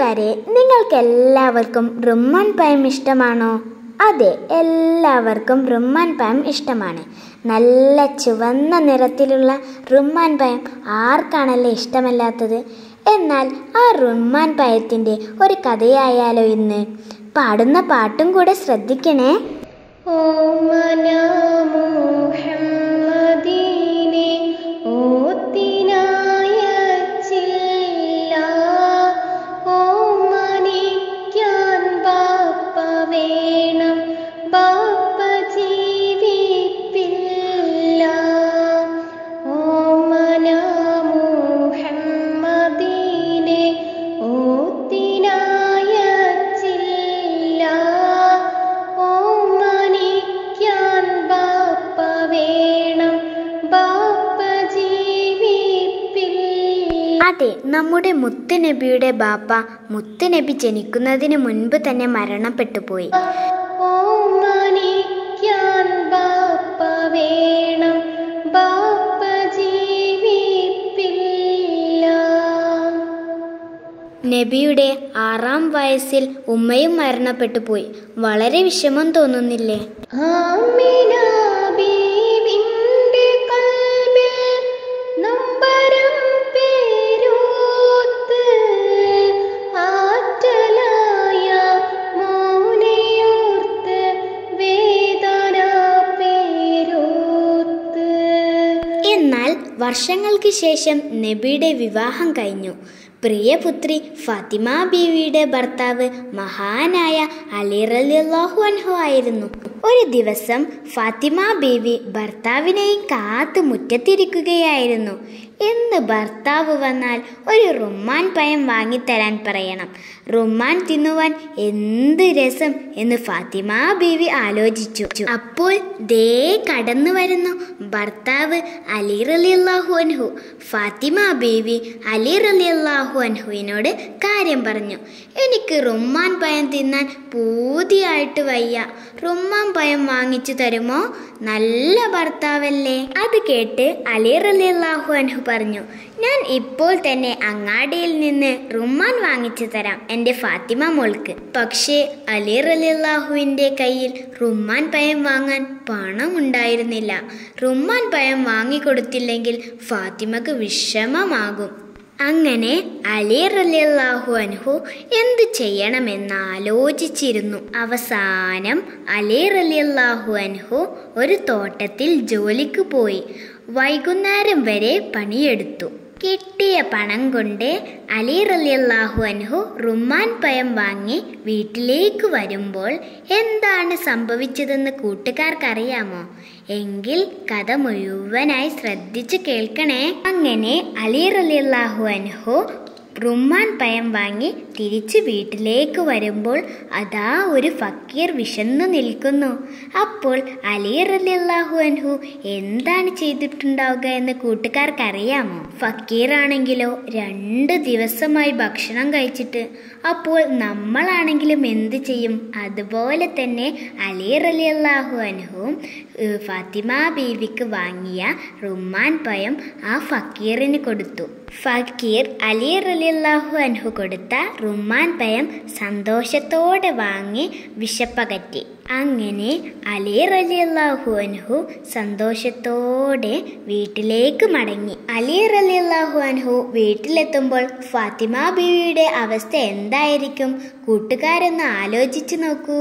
കൂട്ടുകാരെ നിങ്ങൾക്ക് എല്ലാവർക്കും റുമ്മാൻ പഴം ഇഷ്ടമാണോ അതെ എല്ലാവർക്കും റുമ്മാൻ പഴം ഇഷ്ടമാണ് നല്ല ചുവന്ന നിറത്തിലുള്ള റുമ്മാൻ പഴം ആർക്കാണല്ലേ ഇഷ്ടമല്ലാത്തത് എന്നാൽ ആ റുമ്മാൻ പഴത്തിൻ്റെ ഒരു കഥയായാലോ ഇന്ന് പാടുന്ന പാട്ടും കൂടെ ശ്രദ്ധിക്കണേ ഓമന മുഹമ്മദീനെ ഓത്തിനായച്ചില്ല ഓമനിക്കാൻ ബാപ്പ വേണം ബാപ്പ ജീവിപ്പില്ല ഓമന മുഹമ്മദീനെ ഓത്തിനായച്ചില്ല ഓമനിക്കാൻ ബാപ്പ വേണം ബാപ്പ ജീവിപ്പില്ല അതെ നമ്മുടെ മുത്തുനബിയുടെ ബാപ്പ മുത്തുനബി ജനിക്കുന്നതിന് മുൻപ് തന്നെ മരണപ്പെട്ടു പോയി ഓമനിക്കാൻ ബാപ്പ വേണം ബാപ്പ ജീവിപ്പില്ല നബിയുടെ ആറാം വയസ്സിൽ ഉമ്മയും മരണപ്പെട്ടു പോയി വളരെ വിഷമം തോന്നുന്നില്ലേ ആമിന ബീവിന്റെ കൽബിൽ നൊമ്പരം പേരൂത്ത് ആറ്റലായ മോനെയോർത്ത് വേദന പേരൂത്ത് എന്നാൽ വർഷങ്ങൾക്ക് ശേഷം നബിയുടെ വിവാഹം കഴിഞ്ഞു പ്രിയപുത്രി ഫാത്തിമ ബീവിയുടെ ഭർത്താവ് മഹാനായ അലി റലിയല്ലാഹു അൻഹു ആയിരുന്നു ഒരു ദിവസം ഫാത്തിമ ബീവി ഭർത്താവിനെയും കാത്തു മുറ്റത്തിരിക്കുകയായിരുന്നു എന്ന് ഭർത്താവ് വന്നാൽ ഒരു റുമ്മാൻ പഴം വാങ്ങിത്തരാൻ പറയണം റുമ്മാൻ തിന്നുവാൻ എന്ത് രസം എന്ന് ഫാത്തിമ ബീവി ആലോചിച്ചു അപ്പോൾ ദേ കടന്നു വരുന്നു ഭർത്താവ് അലി റലിയല്ലാഹു അൻഹു ഫാത്തിമ ബീവി അലി റലിയല്ലാഹു അൻഹുവിനോട് കാര്യം പറഞ്ഞു എനിക്ക് റുമ്മാൻ പഴം തിന്നാൻ പൂതിയായിട്ട് വയ്യ റുമ്മാൻ പഴം വാങ്ങിച്ചു തരുമോ നല്ല ഭർത്താവല്ലേ അത് കേട്ട് അലി റലിയല്ലാഹു അൻഹു പറഞ്ഞു ഞാൻ ഇപ്പോൾ തന്നെ അങ്ങാടിയിൽ നിന്ന് റുമ്മാൻ വാങ്ങിച്ചു തരാം എൻ്റെ ഫാത്തിമ മോൾക്ക് പക്ഷേ അലി റലിയല്ലാഹുവിൻ്റെ കയ്യിൽ റുമ്മാൻ പഴം വാങ്ങാൻ പണം ഉണ്ടായിരുന്നില്ല റുമ്മാൻ പഴം വാങ്ങിക്കൊടുത്തില്ലെങ്കിൽ ഫാത്തിമക്ക് വിഷമമാകും അങ്ങനെ അലി റലിയല്ലാഹു അൻഹു എന്ത് ചെയ്യണമെന്ന് ആലോചിച്ചിരുന്നു അവസാനം അലി റലിയല്ലാഹു അൻഹു ഒരു തോട്ടത്തിൽ ജോലിക്ക് പോയി വൈകുന്നേരം വരെ പണിയെടുത്തു കിട്ടിയ പണം കൊണ്ട് അലി റലിയല്ലാഹു അൻഹു റുമ്മാൻ പഴം വാങ്ങി വീട്ടിലേക്ക് വരുമ്പോൾ എന്താണ് സംഭവിച്ചതെന്ന് കൂട്ടുകാർക്കറിയാമോ എങ്കിൽ കഥ മുഴുവനായി ശ്രദ്ധിച്ചു കേൾക്കണേ അങ്ങനെ അലി റലിയല്ലാഹു അൻഹു റുമ്മാൻ പഴം വാങ്ങി തിരിച്ച് വീട്ടിലേക്ക് വരുമ്പോൾ അതാ ഒരു ഫക്കീർ വിശന്നു നിൽക്കുന്നു അപ്പോൾ അലി റലിയല്ലാഹു അൻഹു എന്താണ് ചെയ്തിട്ടുണ്ടാവുക എന്ന് കൂട്ടുകാർക്കറിയാമോ ഫക്കീർ ആണെങ്കിലോ രണ്ട് ദിവസമായി ഭക്ഷണം കഴിച്ചിട്ട് അപ്പോൾ നമ്മളാണെങ്കിലും എന്ത് ചെയ്യും അതുപോലെ തന്നെ അലി റലിയല്ലാഹു അൻഹുവും ഏഹ്, ഫാത്തിമ ബീവിക്ക് വാങ്ങിയ റുമ്മാൻ പഴം ആ ഫക്കീറിന് കൊടുത്തു ഫക്കീർ അലി റലിയല്ലാഹു അൻഹു കൊടുത്ത റുമ്മാൻ പഴം സന്തോഷത്തോടെ വാങ്ങി വിശപ്പകറ്റി അങ്ങനെ അലി റലിയല്ലാഹു അൻഹു സന്തോഷത്തോടെ വീട്ടിലേക്ക് മടങ്ങി അലി റലിയല്ലാഹു അൻഹു വീട്ടിലെത്തുമ്പോൾ ഫാത്തിമ ബീവിയുടെ അവസ്ഥ എന്തായിരിക്കും കൂട്ടുകാരൊന്ന് ആലോചിച്ചു നോക്കൂ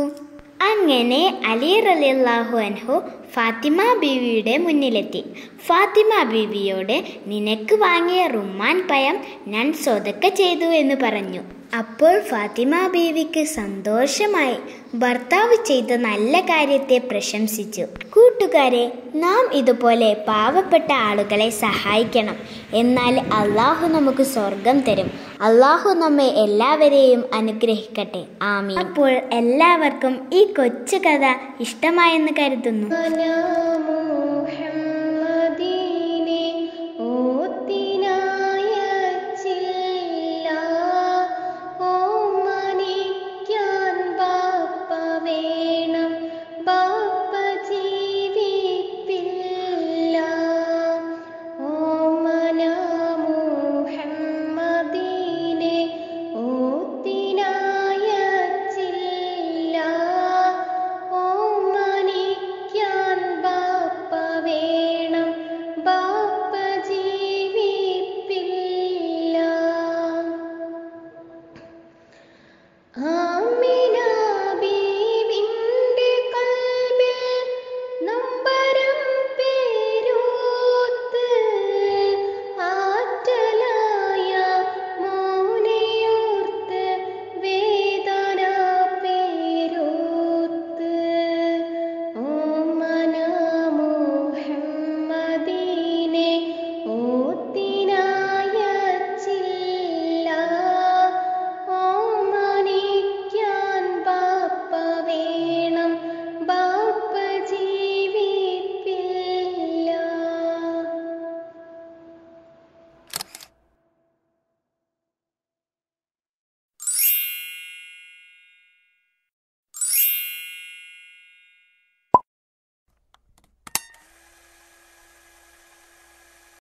അങ്ങനെ അലി റലിയല്ലാഹു അൻഹു ഫാത്തിമ ബീവിയുടെ മുന്നിലെത്തി ഫാത്തിമ ബീവിയോട് നിനക്ക് വാങ്ങിയ റുമ്മാൻ പഴം ഞാൻ സ്വതക്ക ചെയ്തു എന്ന് പറഞ്ഞു അപ്പോൾ ഫാത്തിമ ബീവിക്ക് സന്തോഷമായി ഭർത്താവ് ചെയ്ത നല്ല കാര്യത്തെ പ്രശംസിച്ചു കൂട്ടുകാരെ നാം ഇതുപോലെ പാവപ്പെട്ട ആളുകളെ സഹായിക്കണം എന്നാൽ അള്ളാഹു നമുക്ക് സ്വർഗം തരും അള്ളാഹു നമ്മെ എല്ലാവരെയും അനുഗ്രഹിക്കട്ടെ ആമീൻ അപ്പോൾ എല്ലാവർക്കും ഈ കൊച്ചു കഥ ഇഷ്ടമായെന്ന് കരുതുന്നു അനാമു